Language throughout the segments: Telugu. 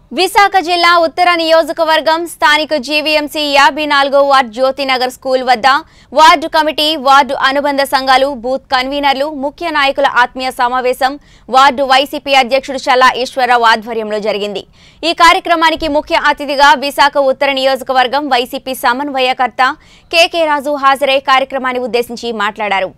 విశాఖ జిల్లా ఉత్తర నియోజకవర్గం స్థానిక జీవీఎంసీ యాభై నాలుగో వార్డు జ్యోతినగర్ స్కూల్ వద్ద వార్డు కమిటీ వార్డు అనుబంధ సంఘాలు బూత్ కన్వీనర్లు ముఖ్య నాయకుల ఆత్మీయ సమావేశం వార్డు వైసీపీ అధ్యక్షుడు చల్లా ఈశ్వరరావు ఆధ్వర్యంలో జరిగింది ఈ కార్యక్రమానికి ముఖ్య అతిథిగా విశాఖ ఉత్తర నియోజకవర్గం వైసీపీ సమన్వయకర్త కెకే రాజు హాజరై కార్యక్రమాన్ని ఉద్దేశించి మాట్లాడారు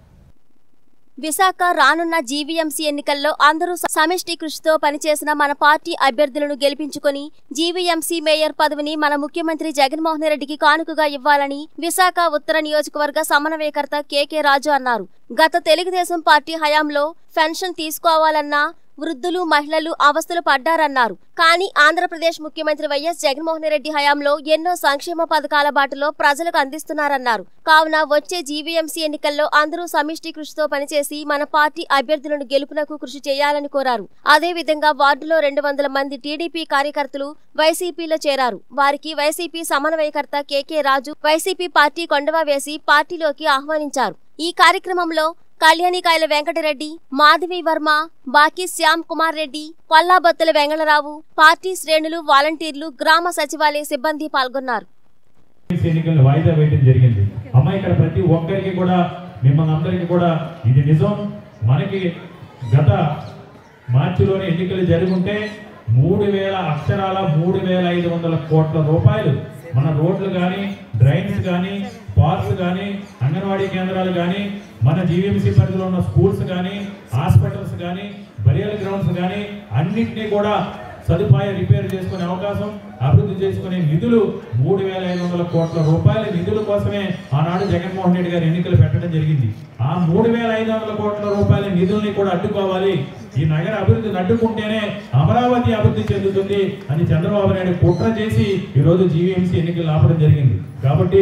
విశాఖ రానున్న జీవీఎంసీ ఎన్నికల్లో అందరూ సమిష్టి కృషితో పనిచేసిన మన పార్టీ అభ్యర్థులను గెలిపించుకొని జీవీఎంసీ మేయర్ పదవిని మన ముఖ్యమంత్రి జగన్మోహన్ రెడ్డికి కానుకగా ఇవ్వాలని విశాఖ ఉత్తర నియోజకవర్గ సమన్వయకర్త కెకే రాజు అన్నారు గత తెలుగుదేశం పార్టీ హయాంలో పెన్షన్ తీసుకోవాలన్నా వృద్ధులు మహిళలు అవస్థలు పడ్డారన్నారు కానీ ఆంధ్రప్రదేశ్ ముఖ్యమంత్రి వైఎస్ జగన్మోహన్ రెడ్డి హయాంలో ఎన్నో సంక్షేమ పథకాల బాటలో ప్రజలకు అందిస్తున్నారన్నారు కావున వచ్చే జీవీఎంసీ ఎన్నికల్లో అందరూ సమిష్టి కృషితో పనిచేసి మన పార్టీ అభ్యర్థులను గెలుపునకు కృషి చేయాలని కోరారు అదే విధంగా వార్డులో రెండు వందల మంది టీడీపీ కార్యకర్తలు వైసీపీలో చేరారు వారికి వైసీపీ సమన్వయకర్త కెకే రాజు వైసీపీ పార్టీ కొండవ వేసి పార్టీలోకి ఆహ్వానించారు ఈ కార్యక్రమంలో కళ్యాణికాయల వెంకటరెడ్డి మాధవి వర్మ బాకీ శ్యామ్ కుమార్ రెడ్డి కొల్లాబత్తుల వెంగళరావు పార్టీ శ్రేణులు వాలంటీర్లు గ్రామ సచివాలయ సిబ్బంది పాల్గొన్నారు ఎన్నికలను వాయిదా వేయడం జరిగింది అమ్మ ఇక్కడ ప్రతి ఒక్కరికి కూడా మిమ్మల్ని అందరికీ కూడా ఇది నిజం మనకి గత మార్చిలోనే ఎన్నికలు జరుగుంటే మూడు వేల అక్షరాల మూడు వేల ఐదు వందల కోట్ల రూపాయలు మన రోడ్లు కానీ డ్రైన్స్ కానీ పార్క్స్ కానీ అంగన్వాడీ కేంద్రాలు కానీ మన జీవీఎంసీ పరిధిలో ఉన్న స్కూల్స్ కానీ హాస్పిటల్స్ కానీ బరియల్ గ్రౌండ్స్ కానీ అన్నింటినీ కూడా సదుపాయం రిపేర్ చేసుకునే అవకాశం అభివృద్ధి చేసుకునే నిధులు మూడు వేల ఐదు వందల కోట్ల రూపాయల నిధుల కోసమే ఆనాడు జగన్మోహన్ రెడ్డి గారు ఎన్నికలు పెట్టడం జరిగింది ఆ మూడు వేల ఐదు వందల కోట్ల రూపాయల నిధుల్ని కూడా అడ్డుకోవాలి ఈ నగర అభివృద్ధిని అడ్డుకుంటేనే అమరావతి అభివృద్ధి చెందుతుంది అని చంద్రబాబు నాయుడు కుట్ర చేసి ఈరోజు జీవీఎంసీ ఎన్నికలు ఆపడం జరిగింది కాబట్టి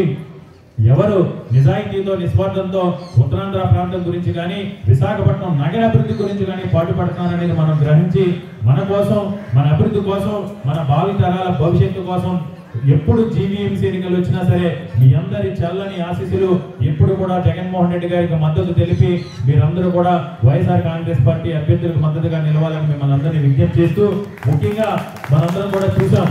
ఎవరు నిజాయితీతో నిస్వార్థంతో ఉత్తరాంధ్ర ప్రాంతం గురించి కానీ విశాఖపట్నం నగర అభివృద్ధి గురించి కానీ పాటుపడుతున్నారనేది మనం గ్రహించి మన కోసం మన అభివృద్ధి కోసం మన భావి తరాల భవిష్యత్తు కోసం ఎప్పుడు జీవీఎంసీ ఎన్నికలు వచ్చినా సరే మీ అందరి చల్లని ఆశీస్సులు ఎప్పుడు కూడా జగన్మోహన్ రెడ్డి గారికి మద్దతు తెలిపి మీరందరూ కూడా వైఎస్ఆర్ కాంగ్రెస్ పార్టీ అభ్యర్థులకు మద్దతుగా నిలవాలని మిమ్మల్ని అందరినీ విజ్ఞప్తి చేస్తూ ముఖ్యంగా మనందరం కూడా చూసాం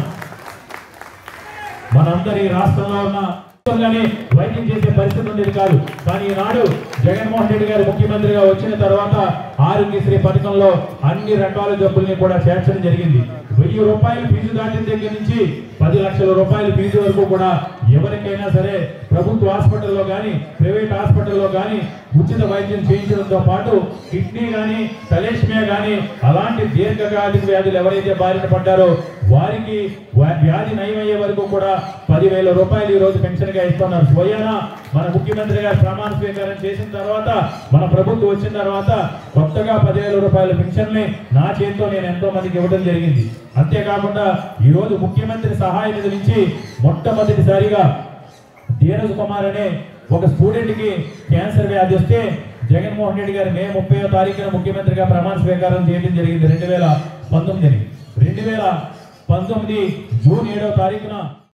మనందరి రాష్ట్రంలో ఉన్న కానీ వైద్యం చేసే పరిస్థితి ఉండేది కాదు కానీ ఈనాడు జగన్మోహన్ రెడ్డి గారు ముఖ్యమంత్రిగా వచ్చిన తర్వాత ఆరోగ్యశ్రీ పథకంలో అన్ని రకాల జబ్బుల్ని కూడా చేర్చడం జరిగింది వెయ్యి రూపాయలు ఫీజు దాటిన దగ్గర నుంచి పది లక్షల రూపాయల ఫీజు వరకు కూడా ఎవరికైనా సరే ప్రభుత్వ హాస్పిటల్లో కానీ ప్రైవేట్ హాస్పిటల్లో కానీ ఉచిత వైద్యం చేయించడంతో పాటు కిడ్నీ కానీ తలేష్మియా కానీ అలాంటి దీర్ఘకాలిక వ్యాధులు ఎవరైతే బారిన పడ్డారో వారికి వా- వ్యాధి నయమయ్యే వరకు కూడా పదివేల రూపాయలు ఈ రోజు పెన్షన్ గా ఇస్తున్నారు స్వయాన మన ముఖ్యమంత్రి గారు ప్రమాణ స్వీకారం చేసిన తర్వాత మన ప్రభుత్వం వచ్చిన తర్వాత కొత్తగా పదివేల రూపాయల పెన్షన్ ని నా చేతితో నేను ఎంతో మందికి ఇవ్వడం జరిగింది అంతేకాకుండా ఈ రోజు ముఖ్యమంత్రి సహాయ నిధి నుంచి మొట్టమొదటిసారిగా ధీరజ్ కుమార్ అనే ఒక స్టూడెంట్ కి క్యాన్సర్ వ్యాధి వస్తే జగన్మోహన్ రెడ్డి గారు మే ముప్పై తారీఖున ముఖ్యమంత్రిగా ప్రమాణ స్వీకారం చేయడం జరిగింది రెండు వేల పంతొమ్మిది రెండు వేల పంతొమ్మిది జూన్ ఏడవ తారీఖున